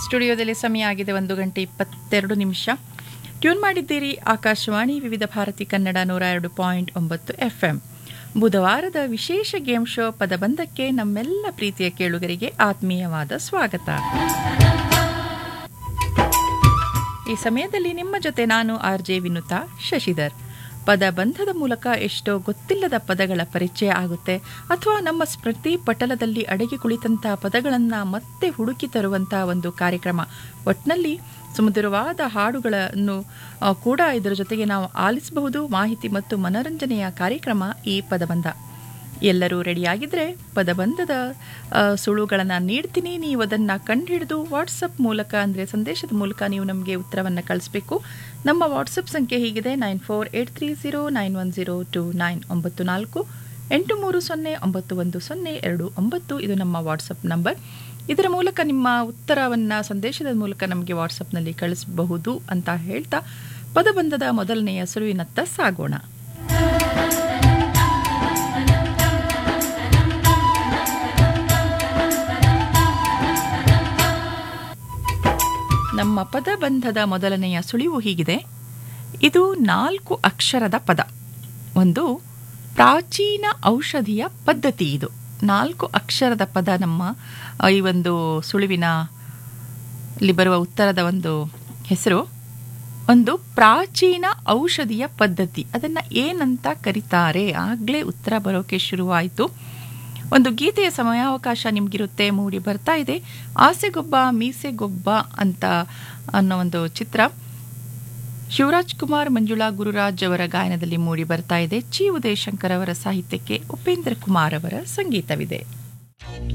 ಸ್ಟುಡಿಯೋದಲ್ಲಿ ಸಮಯ ಆಗಿದೆ ಒಂದು ಗಂಟೆ ಇಪ್ಪತ್ತೆರಡು ನಿಮಿಷ ಟ್ಯೂನ್ ಮಾಡಿದ್ದೀರಿ ಆಕಾಶವಾಣಿ ವಿವಿಧ ಭಾರತಿ ಕನ್ನಡ ನೂರ ಎರಡು ಪಾಯಿಂಟ್ ಒಂಬತ್ತು ಎಫ್ ಎಂ ಬುಧವಾರದ ವಿಶೇಷ ಗೇಮ್ ಶೋ ಪದಬಂಧಕ್ಕೆ ನಮ್ಮೆಲ್ಲ ಪ್ರೀತಿಯ ಕೇಳುಗರಿಗೆ ಆತ್ಮೀಯವಾದ ಸ್ವಾಗತ ಈ ಸಮಯದಲ್ಲಿ ನಿಮ್ಮ ಜೊತೆ ನಾನು ಆರ್ ಜೆ ವಿನುತಾ ಶಶಿಧರ್ ಪದಬಂಧದ ಮೂಲಕ ಎಷ್ಟೋ ಗೊತ್ತಿಲ್ಲದ ಪದಗಳ ಪರಿಚಯ ಆಗುತ್ತೆ ಅಥವಾ ನಮ್ಮ ಸ್ಮೃತಿ ಪಟಲದಲ್ಲಿ ಅಡಗಿ ಕುಳಿತಂಥ ಪದಗಳನ್ನು ಮತ್ತೆ ಹುಡುಕಿ ತರುವಂಥ ಒಂದು ಕಾರ್ಯಕ್ರಮ ಒಟ್ಟಿನಲ್ಲಿ ಸುಮಧುರವಾದ ಹಾಡುಗಳನ್ನು ಆ, ಕೂಡ ಇದರ ಜೊತೆಗೆ ನಾವು ಆಲಿಸಬಹುದು ಮಾಹಿತಿ ಮತ್ತು ಮನರಂಜನೆಯ ಕಾರ್ಯಕ್ರಮ ಈ ಪದಬಂಧ ಎಲ್ಲರೂ ರೆಡಿಯಾಗಿದ್ದರೆ ಪದಬಂಧದ ಸುಳುಗಳನ್ನು ನೀಡ್ತೀನಿ ನೀವು ಅದನ್ನು ಕಂಡುಹಿಡಿದು ವಾಟ್ಸಪ್ ಮೂಲಕ ಅಂದರೆ ಸಂದೇಶದ ಮೂಲಕ ನೀವು ನಮಗೆ ಉತ್ತರವನ್ನು ಕಳಿಸ್ಬೇಕು ನಮ್ಮ ವಾಟ್ಸಪ್ ಸಂಖ್ಯೆ ಹೀಗಿದೆ nine four eight three zero nine one zero two nine ಒಂಬತ್ತು ನಾಲ್ಕು ಎಂಟು ಮೂರು ಸೊನ್ನೆ ಒಂಬತ್ತು ಒಂದು ಸೊನ್ನೆ ಎರಡು ಒಂಬತ್ತು ಇದು ನಮ್ಮ ವಾಟ್ಸಪ್ ನಂಬರ್ ಇದರ ಮೂಲಕ ನಿಮ್ಮ ಉತ್ತರವನ್ನು ಸಂದೇಶದ ಮೂಲಕ ನಮಗೆ ವಾಟ್ಸಪ್ನಲ್ಲಿ ಕಳಿಸಬಹುದು ಅಂತ ಹೇಳ್ತಾ ಪದಬಂಧದ ಮೊದಲನೆಯ ಸುರುವಿನತ್ತ ಸಾಗೋಣ ನಮ್ಮ ಪದಬಂಧದ ಮೊದಲನೆಯ ಸುಳಿವು ಹೀಗಿದೆ ಇದು ನಾಲ್ಕು ಅಕ್ಷರದ ಪದ ಒಂದು ಪ್ರಾಚೀನ ಔಷಧಿಯ ಪದ್ಧತಿ ಇದು ನಾಲ್ಕು ಅಕ್ಷರದ ಪದ ನಮ್ಮ ಆ, ಈ ಒಂದು ಸುಳಿವಿನ ಇಲ್ಲಿ ಬರುವ ಉತ್ತರದ ಒಂದು ಹೆಸರು ಒಂದು ಪ್ರಾಚೀನ ಔಷಧಿಯ ಪದ್ಧತಿ ಅದನ್ನು ಏನಂತ ಕರೀತಾರೆ ಆಗಲೇ ಉತ್ತರ ಬರೋಕೆ ಶುರುವಾಯಿತು ಒಂದು ಗೀತೆಯ ಸಮಯಾವಕಾಶ ನಿಮಗಿರುತ್ತೆ ಮೂಡಿ ಬರ್ತಾ ಇದೆ ಆಸೆಗೊಬ್ಬ ಮೀಸೆಗೊಬ್ಬ ಅಂತ ಅನ್ನೋ ಒಂದು ಚಿತ್ರ ಶಿವರಾಜ್ ಕುಮಾರ್ ಮಂಜುಳಾ ಗುರುರಾಜ್ ಅವರ ಗಾಯನದಲ್ಲಿ ಮೂಡಿ ಬರ್ತಾ ಇದೆ ಚಿ ಉದಯಶಂಕರ್ ಅವರ ಸಾಹಿತ್ಯಕ್ಕೆ ಉಪೇಂದ್ರ ಕುಮಾರ್ ಅವರ ಸಂಗೀತವಿದೆ